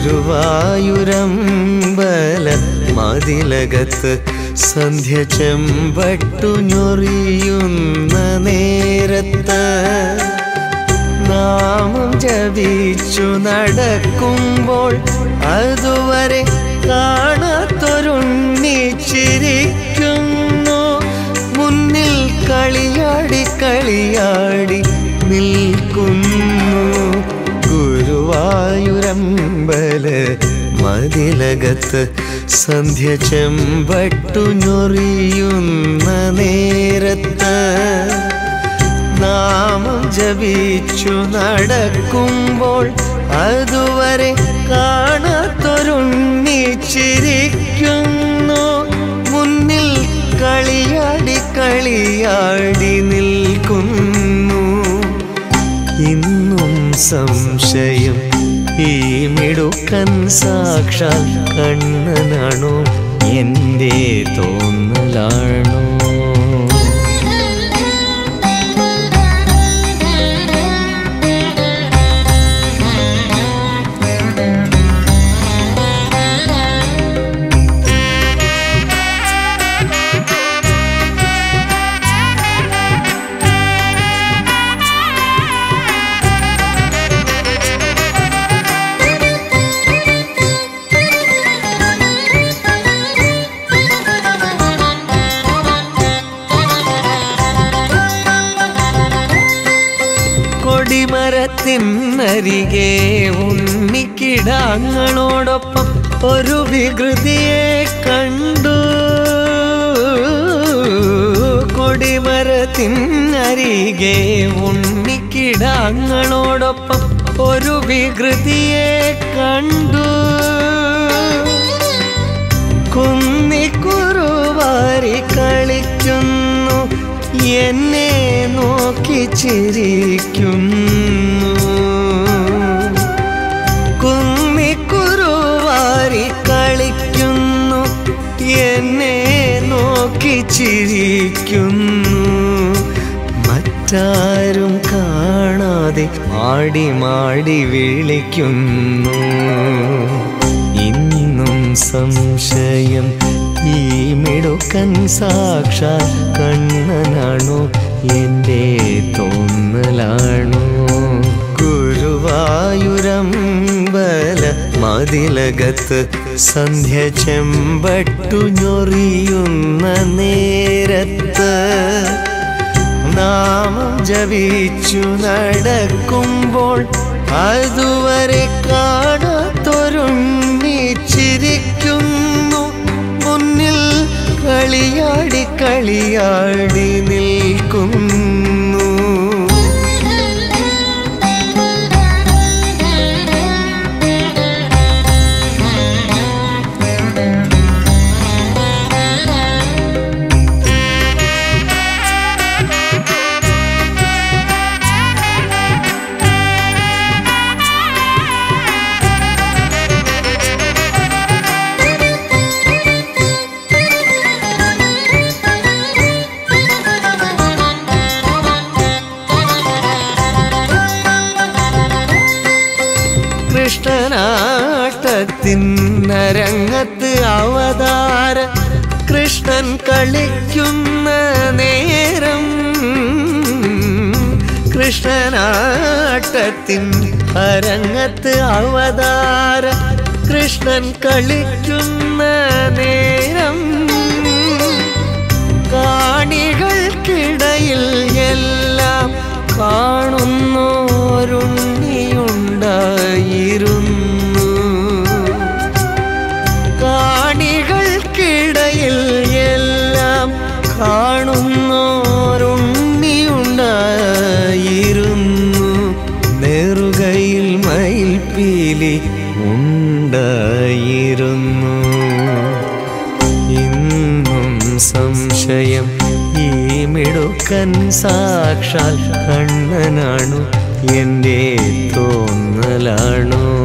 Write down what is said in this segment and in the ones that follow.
ഗുരുവായൂരമ്പല മതിലകത്ത് സന്ധ്യ ചെമ്പട്ടു ഞൊറിയുന്ന നേരത്ത് നാമം ജപിച്ചു നടക്കുമ്പോൾ അതുവരെ കാണാത്തൊരുണ്ണിച്ചിരിക്കുന്നു മുന്നിൽ കളിയാടി കളിയാടി നിൽക്കുന്നു ഗുരുവായൂരമ്പല മതിലകത്ത് സന്ധ്യ ചെമ്പട്ടു ഞൊറിയുന്ന നേരത്ത് നാമം ജപിച്ചു നടക്കുമ്പോൾ അതുവരെ കാണാത്തൊരുണ്ണിച്ചിരിക്കുന്നു മുന്നിൽ കളിയാടി കളിയാടി നിൽക്കുന്നു ഇന്നും സംശയം ഈ മിടുക്കൻ സാക്ഷാൽ കണ്ണനാണോ എൻ്റെ തോന്നലാണോ കൊടിമരത്തിനരികെ ഉണ്ണിക്കിടാങ്ങളോടൊപ്പം ഒരു വികൃതിയെ കണ്ടു കൊടിമരത്തിനരികെ ഉണ്ണിക്കിടാങ്ങളോടൊപ്പം ഒരു വികൃതിയെ കണ്ടു കുന്നിക്കുറുവാരി കളിക്കുന്നു എന്നെ നോക്കി ചിരിക്കുന്നു കുന്നിക്കുറുവാരി കളിക്കുന്നു എന്നെ നോക്കി ചിരിക്കുന്നു മറ്റാരും കാണാതെ മാടി മാടി വിളിക്കുന്നു ഇന്നും സംശയം ഈ മിടുക്കൻ സാക്ഷാൽ കണ്ണനാണോ എൻ്റെ തോന്നലാണോ ഗുരുവായൂരമ്പല മതിലകത്ത് സന്ധ്യ ചെമ്പട്ടു ഞൊറിയുന്ന നേരത്ത് നാമം ജപിച്ചു നടക്കുമ്പോൾ അതുവരെ കാണാത്തൊരുണ്ണിച്ചിരിക്കുന്നു മുന്നിൽ കളിയാടി കളിയാടി നിൽക്കുന്നു കൃഷ്ണനാട്ടത്തിനരങ്ങത്ത് അവതാര കൃഷ്ണൻ കളിക്കുന്ന നേരം കൃഷ്ണനാട്ടത്തിൻ അരങ്ങത്ത് അവതാര കൃഷ്ണൻ കളിക്കുന്ന നേരം കാണികൾക്കിടയിൽ എല്ലാം കാണുന്നോരുണ്ണിയുണ്ടായിരുന്നു കാണികൾക്കിടയിൽ എല്ലാം കാണുന്നോരുണ്ണിയുണ്ടായിരുന്നു നെറുകയിൽ മയിൽപ്പീലി ഉണ്ടായിരുന്നു ഇന്നും സംശയം ഈ മിടുക്കൻ സാക്ഷാൽ കണ്ണനാണു എൻ്റെ തോന്നലാണോ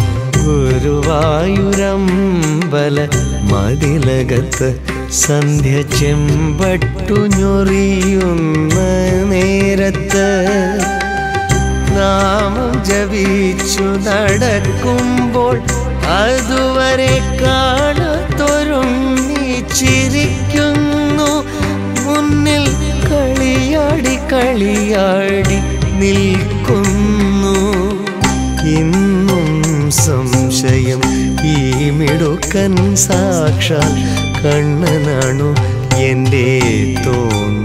ഗുരുവായൂരമ്പല മതിലകത്ത് സന്ധ്യ ചെമ്പട്ടു ഞൊറിയുന്ന നേരത്ത് നാമം ജപിച്ചു നടക്കുമ്പോൾ അതുവരെ കാണാത്തൊരുണ്ണി ചിരിക്കുന്നു മുന്നിൽ കളിയാടി കളിയാടി നിൽക്കുന്നു ഇന്നും സംശയം ഈ മിടുക്കൻ സാക്ഷാൽ കണ്ണനാണു എൻ്റെ തോന്നുന്നത്